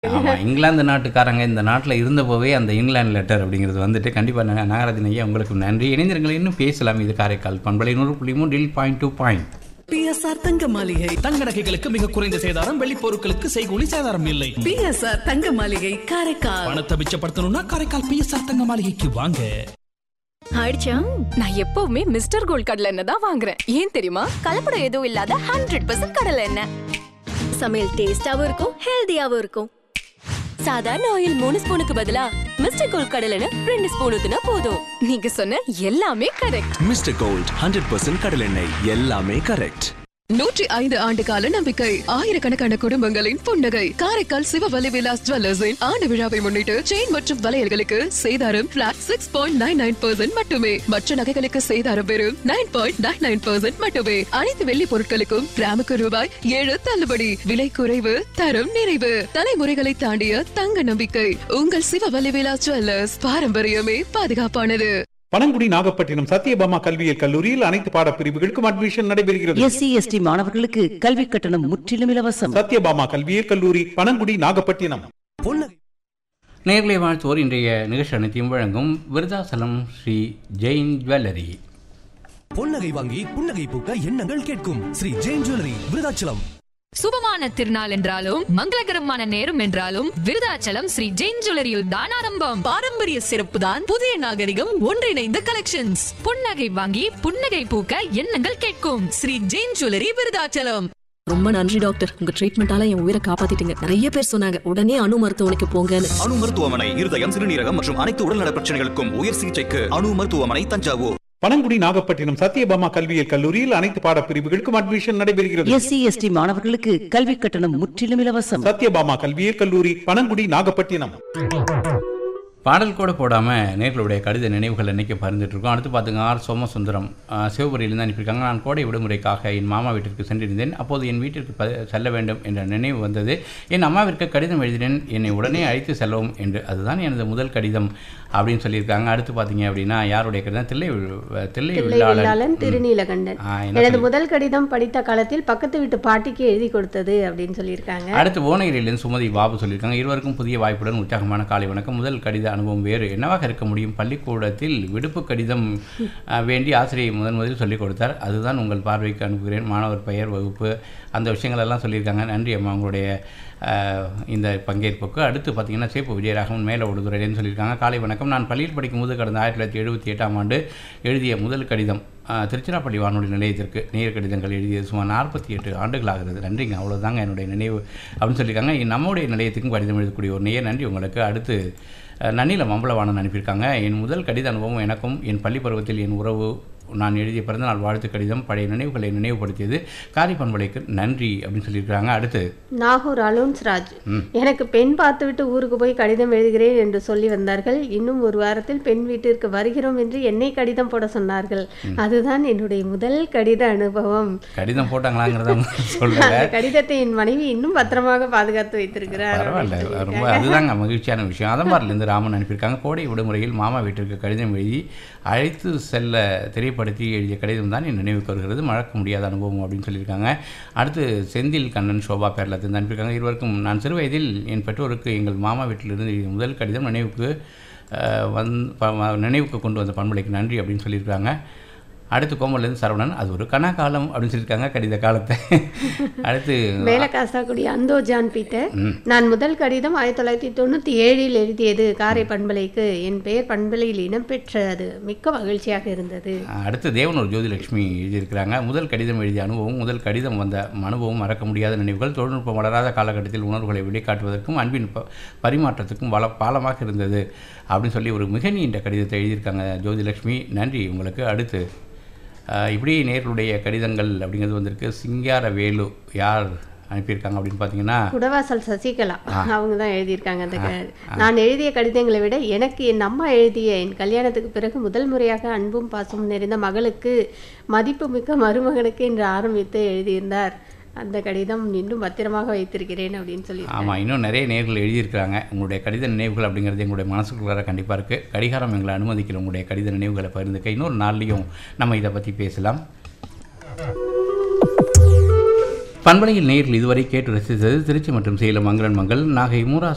ஆமா இங்கிலாந்து நாட்டுக்காரங்க இந்த நாட்டில் இருந்தப்போவே அந்த இங்கிலாந்து லெட்டர் அப்படிங்கிறது வந்துட்டு கண்டிப்பாக நாகராஜன் ஐயா உங்களுக்கு நன்றி இணைந்திருங்கள் இன்னும் பேசலாம் இது காரைக்கால் பண்பலை நூறு புள்ளி மூணு till point to point BSR Thanga Maligai தங்க நகைகளுக்கு மிக குறைந்த சேதாரம் வெள்ளி பொருட்களுக்கு செய்கூலி சேதாரம் இல்லை பிஎஸ்ஆர் தங்க மாளிகை காரைக்கால் பணத்தை மிச்சப்படுத்தணும்னா காரைக்கால் பிஎஸ்ஆர் தங்க மாளிகைக்கு வாங்க ஆயிடுச்சா நான் எப்பவுமே மிஸ்டர் கோல்ட் கடலை எண்ணெய் தான் வாங்குறேன் ஏன் தெரியுமா கலப்படம் எதுவும் இல்லாத ஹண்ட்ரட் பர்சன்ட் கடலை எண்ணெய் சமையல் டேஸ்டாவும் இருக்கும் ஹெல்தியாவும் இருக்கும் சாதாரண ஆயில் மூணு ஸ்பூனுக்கு பதிலா மிஸ்டர் கோல்ட் கடலை எண்ணெய் ரெண்டு ஸ்பூன் ஊத்துனா போதும் நீங்க சொன்ன எல்லாமே correct mister gold hundred percent கடலெண்ணெய் எல்லாமே கரெக்ட் நூற்றி ஐந்து ஆண்டு கால நம்பிக்கை ஆயிரக்கணக்கான குடும்பங்களின் புன்னகை காரைக்கால் சிவவலி விலாஸ் ஜுவல்லர்ஸின் ஆண்டு விழாவை முன்னிட்டு செயின் மற்றும் வளையல்களுக்கு சேதாரம் flat six point nine nine percent மட்டுமே மற்ற நகைகளுக்கு சேதாரம் வெறும் nine point nine nine percent மட்டுமே அனைத்து வெள்ளி பொருட்களுக்கும் கிராமுக்கு ரூபாய் ஏழு தள்ளுபடி விலை குறைவு தரம் நிறைவு தலைமுறைகளை தாண்டிய தங்க நம்பிக்கை உங்கள் சிவவலி விலாஸ் ஜுவல்லர்ஸ் பாரம்பரியமே பாதுகாப்பானது பனங்குடி நாகப்பட்டினம் சத்யபாமா கல்வியியல் கல்லூரியில் அனைத்து பாடப்பிரிவுகளுக்கும் அட்மிஷன் நடைபெறுகிறது எஸ்சி எஸ்டி மாணவர்களுக்கு கல்வி கட்டணம் முற்றிலும் இலவசம் சத்யபாமா கல்வியியல் கல்லூரி பனங்குடி நாகப்பட்டினம் நேர்களை வாழ்த்துவோர் இன்றைய நிகழ்ச்சி அனைத்தையும் வழங்கும் விருதாசலம் ஸ்ரீ ஜெயின் ஜுவல்லரி பொன்னகை வாங்கி புன்னகை பூக்க எண்ணங்கள் கேட்கும் ஸ்ரீ ஜெயின் ஜுவல்லரி விருதாச்சலம் சுபமான திருநாள் என்றாலும் மங்களகரமான நேரம் என்றாலும் விருதாச்சலம் ஸ்ரீ ஜெயின் ஜுவல்லரியில் தான் ஆரம்பம் பாரம்பரிய சிறப்பு தான் புதிய நாகரிகம் ஒன்றிணைந்த கலெக்ஷன்ஸ் புன்னகை வாங்கி புன்னகை பூக்க எண்ணங்கள் கேட்கும் ஸ்ரீ ஜெயின் ஜுவல்லரி விருதாச்சலம் ரொம்ப நன்றி டாக்டர் உங்க ட்ரீட்மெண்டால என் உயிரை காப்பாத்திட்டீங்க நிறைய பேர் சொன்னாங்க உடனே அணு மருத்துவமனைக்கு போங்கன்னு அணு மருத்துவமனை இருதயம் சிறுநீரகம் மற்றும் அனைத்து உடல்நல பிரச்சனைகளுக்கும் உயர் சிகிச்சைக்கு அணு மருத்துவமனை தஞ்சாவூர் பனங்குடி நாகப்பட்டினம் சத்யபாமா கல்வியியல் கல்லூரியில் அனைத்து பாடப்பிரிவுகளுக்கும் அட்மிஷன் நடைபெறுகிறது எஸ்சி எஸ்டி மாணவர்களுக்கு கல்வி கட்டணம் முற்றிலும் இலவசம் சத்யபாமா கல்வியியல் கல்லூரி பனங்குடி நாகப்பட்டினம் பாடல் கூட போடாமல் நேர்களுடைய கடித நினைவுகள் இன்னைக்கு பகிர்ந்துட்டு இருக்கோம் அடுத்து பார்த்துங்க ஆர் சோமசுந்தரம் ஆஹ், சிவபுரியிலிருந்து அனுப்பியிருக்காங்க நான் கோடை விடுமுறைக்காக என் மாமா வீட்டிற்கு சென்றிருந்தேன் அப்போது என் வீட்டிற்கு ப- செல்ல வேண்டும் என்ற நினைவு வந்தது என் அம்மாவிற்கு கடிதம் எழுதினேன் என்னை உடனே அழைத்து செல்லவும் என்று அதுதான் எனது முதல் கடிதம் அப்படின்னு சொல்லியிருக்காங்க அடுத்து பார்த்தீங்க அப்படின்னா யாருடைய கடிதம் தில்லை வி- தில்லை வில்லாளன் தில்லைவில்லாளன் திருநீலகண்டன் ஆ, என்ன எனது சொல்லி- முதல் கடிதம் படித்த காலத்தில் பக்கத்து வீட்டு பாட்டிக்கு எழுதி கொடுத்தது அப்படின்னு சொல்லியிருக்காங்க அடுத்து ஓனகிரியிலிருந்து சுமதி பாபு சொல்லியிருக்காங்க இருவருக்கும் புதிய வாய்ப்புடன் உற்சாகமான காலை வணக்கம் முதல் கடித அனுபவம் வேறு என்னவாக இருக்க முடியும் பள்ளிக்கூடத்தில் விடுப்பு கடிதம் அஹ், வேண்டி ஆசிரியை முதன் முதலில் சொல்லிக் கொடுத்தார் அதுதான் உங்கள் பார்வைக்கு அனுப்புகிறேன் மாணவர் பெயர் வகுப்பு அந்த விஷயங்கள் எல்லாம் சொல்லியிருக்காங்க நன்றி அம்மா உங்களுடைய அஹ், இந்த பங்கேற்புக்கு அடுத்து பார்த்தீங்கன்னா சேப்பு விஜயராகவன் மேலே ஒடுதுறையிலேருந்து சொல்லியிருக்காங்க காலை வணக்கம் நான் பள்ளியில் படிக்கும்போது கடந்த ஆயிரத்தி தொள்ளாயிரத்தி எழுபத்தி எட்டாம் ஆண்டு எழுதிய முதல் கடிதம் அஹ், திருச்சிராப்பள்ளி வானொலி நிலையத்திற்கு நேர் கடிதங்கள் எழுதியது சுமார் நாற்பத்தி எட்டு ஆண்டுகள் ஆகிறது நன்றிங்க அவ்வளோதாங்க என்னுடைய நினைவு அப்படின்னு சொல்லியிருக்காங்க நம்முடைய நிலையத்துக்கும் கடிதம் எழுதக்கூடிய ஒரு நேயர் நன்றி உங்களுக்கு அடுத்து அஹ், நன்னில மம்பளவாணன் அனுப்பியிருக்காங்க என் முதல் கடித அனுபவம் எனக்கும் என் பள்ளி பருவத்தில் என் உறவு நான் எழுதிய பிறந்தநாள் வாழ்த்து கடிதம் பழைய நினைவுகளை நினைவுபடுத்தியது காரி பண்பலைக்கு நன்றி அப்படின்னு சொல்லியிருக்காங்க அடுத்து நாகூர் அலோன்ஸ் ராஜ் ம். எனக்கு பெண் பார்த்துவிட்டு ஊருக்கு போய் கடிதம் எழுதுகிறேன் என்று சொல்லி வந்தார்கள் இன்னும் ஒரு வாரத்தில் பெண் வீட்டிற்கு வருகிறோம் என்று என்னை கடிதம் போட சொன்னார்கள் அதுதான் என்னுடைய முதல் கடித அனுபவம் கடிதம் போட்டாங்களாங்கிறத சொல்லலை அந்த கடிதத்தை என் மனைவி இன்னும் பத்திரமாக பாதுகாத்து வைத்திருக்கிறார் பரவாயில்ல அப்படின்னு ரொம்ப சொல்லியிருக்காங்க. அதுதாங்க மகிழ்ச்சியான விஷயம் அதம்பாரிலேருந்து ராமன் அனுப்பியிருக்காங்க கோடை விடுமுறையில் மாமா வீட்டிற்கு கடிதம் எழுதி அழைத்து செல்ல தெரியப்படுத்தி எழுதிய கடிதம் தான் என் நினைவுக்கு வருகிறது மறக்க முடியாத அனுபவம் அப்படின்னு சொல்லியிருக்காங்க அடுத்து செந்தில் கண்ணன் சோபா பேரில் இருந்து அனுப்பியிருக்காங்க இருவருக்கும் நான் சிறு வயதில் என் பெற்றோருக்கு எங்கள் மாமா வீட்டிலிருந்து எழுதிய முதல் கடிதம் நினைவுக்கு அஹ், வந் ப- வ- நினைவுக்கு கொண்டு வந்த பண்பலைக்கு நன்றி அப்படின்னு சொல்லியிருக்காங்க அடுத்து கோமலேருந்து சரவணன் அது ஒரு கனா காலம் அப்படின்னு சொல்லியிருக்காங்க கடித காலத்தை அடுத்து மேல காசாக்குடி அந்தோ ஜான் பீட்டர் ம். நான் முதல் கடிதம் ஆயிரத்தி தொள்ளாயிரத்தி தொண்ணூற்றி ஏழில் எழுதியது காரை பண்பலைக்கு என் பெயர் பண்பலையில் இடம்பெற்றது மிக்க மகிழ்ச்சியாக இருந்தது அடுத்து தேவனூர் ஜோதிலட்சுமி எழுதியிருக்கிறாங்க முதல் கடிதம் எழுதிய அனுபவம் முதல் கடிதம் வந்த அனுபவம் மறக்க முடியாத நினைவுகள் தொழில்நுட்பம் வளராத காலகட்டத்தில் உணர்வுகளை வெளிக்காட்டுவதற்கும் அன்பின் ப- பரிமாற்றத்துக்கும் வள பாலமாக இருந்தது அப்படின்னு சொல்லி ஒரு மிக நீண்ட கடிதத்தை எழுதியிருக்காங்க ஜோதிலட்சுமி நன்றி உங்களுக்கு அடுத்து அஹ், இப்படி நேர்களுடைய கடிதங்கள் அப்படிங்கிறது வந்திருக்கு சிங்கார வேலு யார் அனுப்பியிருக்காங்க அப்படின்னு பார்த்தீங்கன்னா குடவாசல் சசிகலா அவங்க தான் எழுதியிருக்காங்க அந்த க- நான் எழுதிய கடிதங்களை விட எனக்கு என் அம்மா எழுதிய என் கல்யாணத்துக்கு பிறகு முதல் முறையாக அன்பும் பாசமும் நிறைந்த மகளுக்கு மதிப்புமிக்க மருமகனுக்கு என்று ஆரம்பித்து எழுதியிருந்தார் அந்த கடிதம் இன்னும் பத்திரமாக வைத்திருக்கிறேன் அப்படின்னு சொல்லி ஆமாம் இன்னும் நிறைய நேர்கள் எழுதியிருக்கிறாங்க உங்களுடைய கடித நினைவுகள் அப்படிங்கிறது எங்களுடைய மனசுக்குள்ளார கண்டிப்பாக இருக்குது கடிகாரம் எங்களை அனுமதிக்கிற உங்களுடைய கடித நினைவுகளை பகிர்ந்துக்க இன்னொரு நாள்லையும் நம்ம இதை பற்றி பேசலாம் பண்பலையில் நேரில் இதுவரை கேட்டு ரசித்தது திருச்சி மற்றும் சேலம் மங்களன் மங்கள் நாகை மூரா